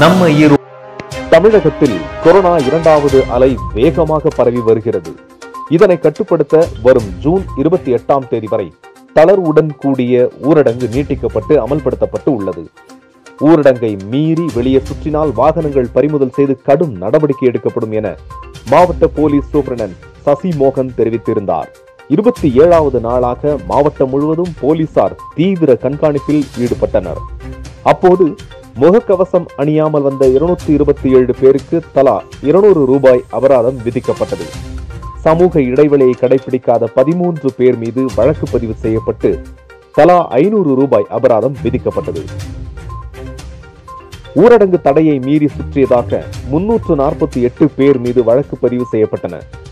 நம்ம ஈரோடு தமிழகத்தில் கொரோனா இரண்டாவது அலை வேகமாக பரவி வருகிறது இதனை கட்டுப்படுத்த வரும் ஜூன் இருபத்தி எட்டாம் தேதி வரை தளர்வுடன் கூடிய ஊரடங்கு நீட்டிக்கப்பட்டு அமல்படுத்தப்பட்டு உள்ளது ஊரடங்கை மீறி வெளியே சுற்றினால் வாகனங்கள் பறிமுதல் செய்து கடும் நடவடிக்கை எடுக்கப்படும் என மாவட்ட போலீஸ் சூப்பரண்ட் சசி மோகன் தெரிவித்திருந்தார் இருபத்தி ஏழாவது நாளாக மாவட்டம் முழுவதும் போலீசார் தீவிர கண்காணிப்பில் ஈடுபட்டனர் அப்போது முகக்கவசம் அணியாமல் வந்த இருநூத்தி இருபத்தி ஏழு பேருக்கு தலா இருநூறு ரூபாய் அபராதம் விதிக்கப்பட்டது சமூக இடைவெளியை கடைபிடிக்காத பதிமூன்று பேர் மீது வழக்கு பதிவு செய்யப்பட்டு தலா ஐநூறு ரூபாய் அபராதம் விதிக்கப்பட்டது ஊரடங்கு தடையை மீறி சுற்றியதாக முன்னூற்று நாற்பத்தி எட்டு பேர் மீது வழக்கு பதிவு செய்யப்பட்டன